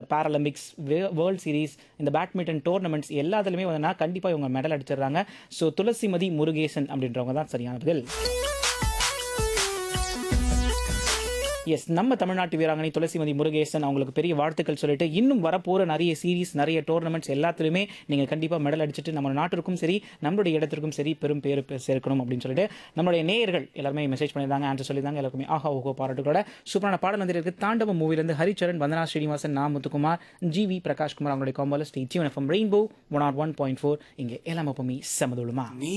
பேரலம்பிக்ஸ் world series இந்த badminton tournaments எல்லாத்துலேயுமே வந்து கண்டிப்பாக இவங்க மெடல் அடிச்சிடுறாங்க ஸோ துளசிமதி முருகேசன் அப்படின்றவங்க தான் சரியான பதில் எஸ் நம்ம தமிழ்நாட்டு வீராங்கனை துளசிமதி முருகேசன் அவங்களுக்கு பெரிய வாழ்த்துக்கள் சொல்லிட்டு இன்னும் வரப்போகிற நிறைய சீரிஸ் நிறைய டோர்னமெண்ட்ஸ் எல்லாத்துலேயுமே நீங்கள் கண்டிப்பாக மெடல் அடிச்சுட்டு நம்ம நாட்டிற்கும் சரி நம்மளுடைய இடத்திற்கும் சரி பெரும் பேர் பெ- சேர்க்கணும் அப்படின்னு சொல்லிட்டு நம்மளுடைய நேயர்கள் எல்லாருமே மெசேஜ் பண்ணியிருந்தாங்க ஆன்சர் சொல்லியிருந்தாங்க எல்லாருக்குமே ஆஹா ஓஹோ பாராட்டுகளோட சூப்பரான பாடல் வந்திருக்கு தாண்டவ மூவிலேருந்து ஹரிச்சரன் வந்தனா ஸ்ரீனிவாசன் நா முத்துக்குமார் ஜி வி பிரகாஷ்குமார் அவங்களுடைய காம்போல Sri Jeevan FM rainbow one oh one point four இங்கே எல்லாம் எப்பவுமே சமதுளுமா நீ